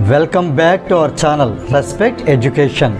Welcome back to our channel Respect Education.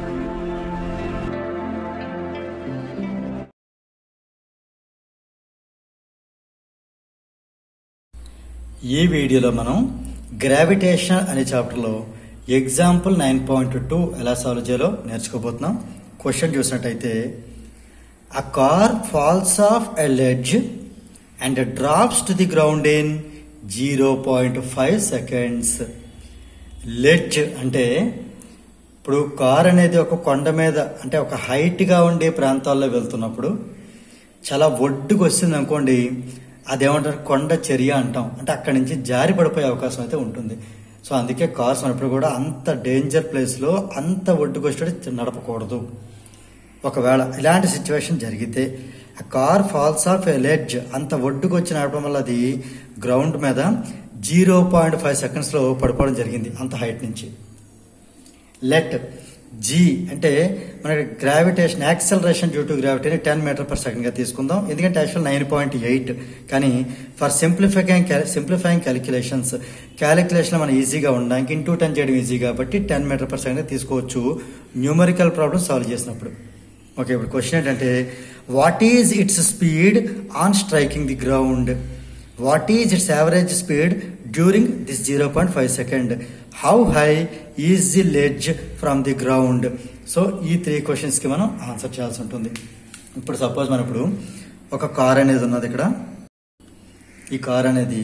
ఈ వీడియోలో మనం గ్రావిటేషన్ అనే చాప్టర్లో ఎగ్జాంపుల్ నైన్ పాయింట్ టూ ఎలా సాల్వ్ చేయాలో నేర్చుకోబోతున్నాం క్వశ్చన్ చూసినట్టయితే a car falls off a ledge and drops to the ground in zero point five seconds ledge అంటే ఇప్పుడు కార్ అనేది ఒక కొండ మీద అంటే ఒక హైట్గా ఉండే ప్రాంతాల్లో వెళ్తున్నప్పుడు చాలా ఒడ్డుకు వస్తుంది అనుకోండి అదేమంటారు కొండ చర్య అంటాం అంటే అక్కడి నుంచి జారి పడిపోయే అవకాశం అయితే ఉంటుంది సో అందుకే కార్స్ ఉన్నప్పుడు కూడా అంత డేంజర్ ప్లేస్లో అంత ఒడ్డుకు వచ్చేటట్టు నడపకూడదు ఒకవేళ ఇలాంటి సిచ్యువేషన్ జరిగితే ఆ car falls off a ledge అంత ఒడ్డుకు వచ్చి నడపడం వల్ల అది గ్రౌండ్ మీద జీరో పాయింట్ ఫైవ్ సెకండ్స్లో పడిపోవడం జరిగింది అంత హైట్ నుంచి లెట్ జీ అంటే మనకి గ్రావిటేషన్ యాక్సలరేషన్ డ్యూ టు గ్రావిటీని టెన్ మీటర్ పర్ సెకండ్ గా తీసుకుందాం ఎందుకంటే యాక్చువల్ నైన్ పాయింట్ ఎయిట్ కానీ for simplifying simplifying calculations calculation మనం ఈజీగా ఉండడానికి ఇంటూ టెన్ చేయడం ఈజీ కాబట్టి టెన్ మీటర్ పర్ సెకండ్ తీసుకోవచ్చు న్యూమరికల్ ప్రాబ్లమ్ సాల్వ్ చేసినప్పుడు ఓకే ఇప్పుడు క్వశ్చన్ ఏంటంటే what is its speed on striking the ground what is its average speed during this zero point five second how high is the ledge from the ground so ఈ three క్వశ్చన్స్కి మనం answer చేయాల్సి ఉంటుంది ఇప్పుడు suppose మనం ఇప్పుడు ఒక car అనేది ఉన్నది ఇక్కడ ఈ కార్ అనేది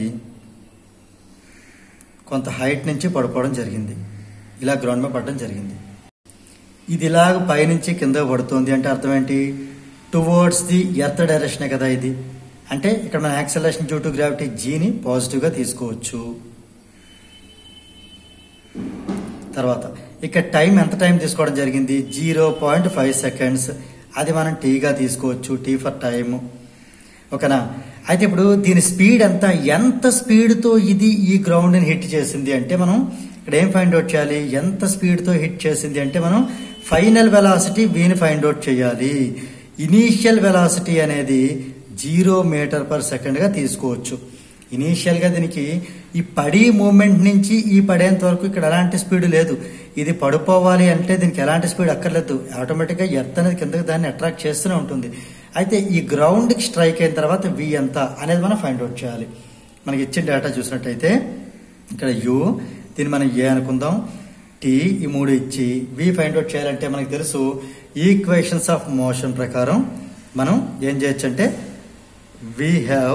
కొంత హైట్ నుంచి పడిపోవడం జరిగింది ఇలా గ్రౌండ్ మీద పడడం జరిగింది ఇది ఇలాగ పైనుంచి కింద పడుతుంది అంటే అర్థం ఏంటి టువర్డ్స్ ది ఎర్త్ డైరెక్షనే కదా ఇది అంటే ఇక్కడ మన యాక్సలేషన్ డ్యూ టు గ్రావిటీ జీని పాజిటివ్గా తీసుకోవచ్చు తర్వాత ఇక్కడ టైం ఎంత టైం తీసుకోవడం జరిగింది జీరో పాయింట్ ఫైవ్ సెకండ్స్ అది మనం టీగా తీసుకోవచ్చు టీ ఫర్ టైం ఓకేనా అయితే ఇప్పుడు దీని స్పీడ్ ఎంత ఎంత స్పీడ్తో ఇది ఈ గ్రౌండ్ని హిట్ చేసింది అంటే మనం ఇక్కడ ఏం ఫైండ్ అవుట్ చేయాలి ఎంత స్పీడ్తో హిట్ చేసింది అంటే మనం ఫైనల్ వెలాసిటీ వీని ఫైండ్ అవుట్ చేయాలి ఇనీషియల్ వెలాసిటీ అనేది జీరో మీటర్ పర్ సెకండ్గా తీసుకోవచ్చు ఇనీషియల్గా దీనికి ఈ పడి మూమెంట్ నుంచి ఈ పడేంత వరకు ఇక్కడ ఎలాంటి స్పీడ్ లేదు ఇది పడిపోవాలి అంటే దీనికి ఎలాంటి స్పీడ్ అక్కర్లేదు ఆటోమేటిక్గా ఎర్త్ అనేది కిందకి దాన్ని అట్రాక్ట్ చేస్తూనే ఉంటుంది అయితే ఈ గ్రౌండ్కి స్ట్రైక్ అయిన తర్వాత వి ఎంత అనేది మనం ఫైండ్ అవుట్ చేయాలి మనకి ఇచ్చిన డేటా చూసినట్టయితే ఇక్కడ యు దీన్ని మనం ఏ అనుకుందాం టీ ఈ మూడు ఇచ్చి వి ఫైండ్ అవుట్ చేయాలంటే మనకి తెలుసు ఈక్వేషన్స్ ఆఫ్ మోషన్ ప్రకారం మనం ఏం చేయొచ్చు అంటే we have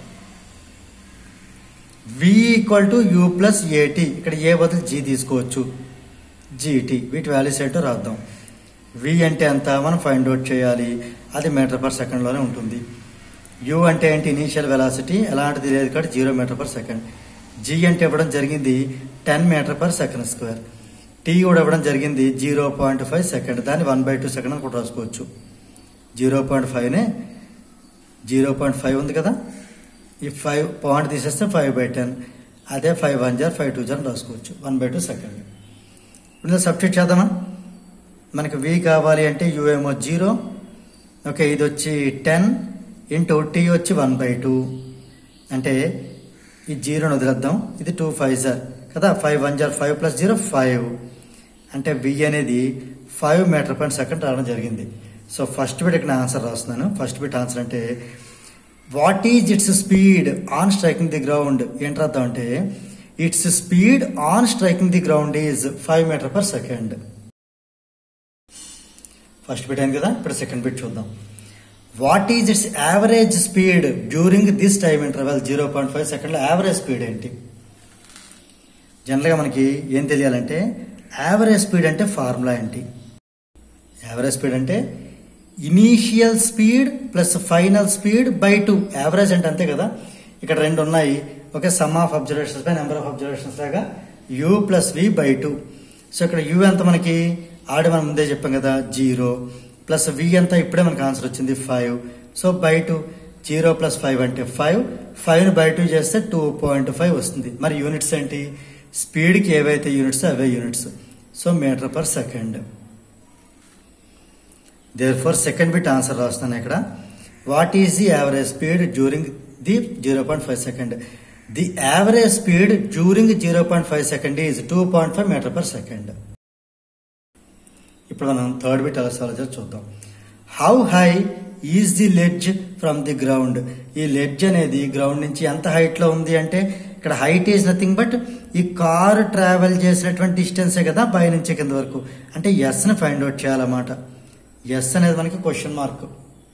v equal to u plus a t ఇక్కడ ఏ బదులు జీ తీసుకోవచ్చు జీటీ వీటి వాల్యూస్ ఏంటో రాద్దాం వి అంటే ఎంత మనం ఫైండ్ అవుట్ చేయాలి అది మీటర్ పర్ సెకండ్లోనే ఉంటుంది యూ అంటే ఏంటి ఇనీషియల్ వెలాసిటీ ఎలాంటిది లేదు కాబట్టి zero metre per second g అంటే ఇవ్వడం జరిగింది ten metre per second square t కూడా ఇవ్వడం జరిగింది జీరో పాయింట్ ఫైవ్ సెకండ్ దాన్ని వన్ బై టూ సెకండ్ అని కూడా రాసుకోవచ్చు జీరో పాయింట్ ఫైవ్నే జీరో పాయింట్ ఫైవ్ ఉంది కదా ఈ ఫైవ్ పాయింట్ తీసేస్తే ఫైవ్ బై టెన్ అదే ఫైవ్ వన్ జార్ ఫైవ్ టూ జార్ రాసుకోవచ్చు వన్ బై టూ సెకండ్ ఇందులో సబ్స్టిట్యూట్ చేద్దామా మనకి వి కావాలి అంటే యుఏమో జీరో ఓకే ఇది వచ్చి టెన్ ఇంటూ టీ వచ్చి వన్ బై టూ అంటే ఈ జీరోని వదిలేద్దాం ఇది టూ ఫైవ్ జార్ కదా ఫైవ్ వన్ జార్ ఫైవ్ ప్లస్ జీరో ఫైవ్ అంటే వి అనేది ఫైవ్ మీటర్ పర్ సెకండ్ రావడం జరిగింది సో ఫస్ట్ బిట్ ఇక్కడ ఆన్సర్ రాస్తున్నాను ఫస్ట్ బిట్ ఆన్సర్ అంటే what is its speed on striking the ground ఏంటి రాద్దాం అంటే its speed on striking the ground is five metre per second first bit అయింది కదా ఇప్పుడు సెకండ్ బిట్ చూద్దాం what is its average speed during this time interval zero point five సెకండ్లో average speed ఏంటి జనరల్గా మనకి ఏం తెలియాలంటే యావరేజ్ స్పీడ్ అంటే ఫార్ములా ఏంటి యావరేజ్ స్పీడ్ అంటే initial speed plus final speed by two average అంటే అంతే కదా ఇక్కడ రెండు ఉన్నాయి okay sum of observations by number of observations లాగా u plus v by two so ఇక్కడ యూ ఎంత మనకి ఆడి మనం ముందే చెప్పాం కదా జీరో ప్లస్ వి ఎంత ఇప్పుడే మనకి ఆన్సర్ వచ్చింది five so by two zero plus five అంటే ఫైవ్ ఫైవ్ని బై టూ చేస్తే టూ పాయింట్ ఫైవ్ వస్తుంది మరి యూనిట్స్ ఏంటి స్పీడ్కి ఏవైతే యూనిట్స్ అవే units so metre per second therefore second bit answer రాస్తాను ఇక్కడ what is the average speed during the zero point five second the average speed during zero point five second is two point five metre per second ఇప్పుడు మనం third bit ఎలా solve చేయాలో చూద్దాం how high is the ledge from the ground ఈ ledge అనేది ground నుంచి ఎంత height లో ఉంది అంటే ఇక్కడ హైట్ ఈజ్ నథింగ్ బట్ ఈ కారు ట్రావెల్ చేసినటువంటి డిస్టెన్సే కదా పై నుంచి కింద వరకు అంటే ఎస్ ని ఫైండ్ అవుట్ చేయాలన్నమాట ఎస్ అనేది మనకి క్వశ్చన్ మార్క్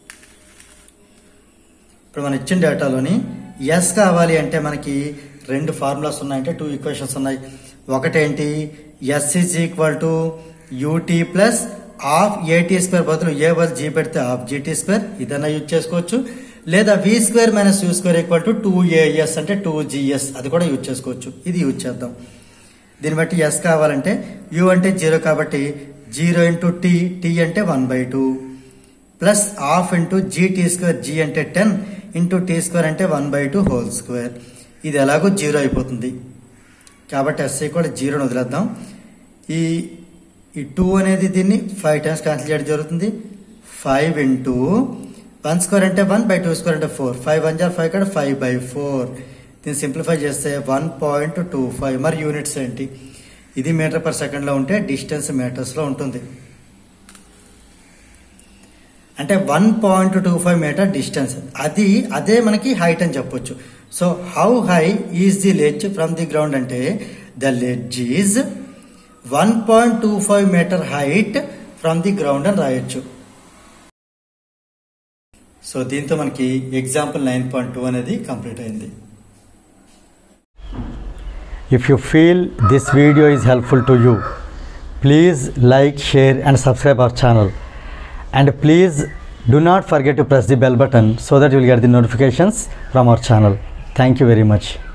ఇప్పుడు మన ఇచ్చిన డేటాలోని ఎస్ కావాలి అంటే మనకి రెండు ఫార్ములాస్ ఉన్నాయంటే టూ ఈక్వేషన్స్ ఉన్నాయి ఒకటేంటి s is equal to u t plus half a t square బదులు ఏ బదులు జీ పెడితే హాఫ్ జీటీ స్క్వేర్ ఇదన్నా యూజ్ చేసుకోవచ్చు లేదా v square minus u square equal to two a s అంటే టూ జిఎస్ అది కూడా యూజ్ చేసుకోవచ్చు ఇది యూజ్ చేద్దాం దీన్ని బట్టి ఎస్ కావాలంటే యూ అంటే జీరో కాబట్టి జీరో ఇంటూ టీ టీ అంటే one by two plus half into g t square g అంటే టెన్ ఇంటూ టీ స్క్వేర్ అంటే one by two whole square ఇది ఎలాగో జీరో అయిపోతుంది కాబట్టి ఎస్ఐ కూడా జీరోని వదిలేద్దాం ఈ ఈ టూ అనేది దీన్ని ఫైవ్ టైమ్స్ క్యాన్సిల్ చేయడం జరుగుతుంది ఫైవ్ ఇంటూ వన్ స్క్వేర్ అంటే వన్ బై టూ స్క్వేర్ అంటే ఫోర్ ఫైవ్ వన్ జార్ ఫైవ్ కాడ ఫైవ్ బై ఫోర్ దీన్ని సింప్లిఫై చేస్తే వన్ పాయింట్ టూ ఫైవ్ మరి యూనిట్స్ ఏంటి ఇది మీటర్ పర్ సెకండ్లో ఉంటే డిస్టెన్స్ మీటర్స్లో ఉంటుంది అంటే one point two five metre distance అది అదే మనకి హైట్ అని చెప్పొచ్చు so how high is the ledge from the ground అంటే the ledge is one point two five metre height from the ground అని రాయొచ్చు సో దీంతో మనకి ఎగ్జాంపుల్ నైన్ పాయింట్ టూ అనేది కంప్లీట్ అయింది If you feel this video is helpful to you, please like, share and subscribe our channel. And please do not forget to press the bell button so that you will get the notifications from our channel. Thank you very much.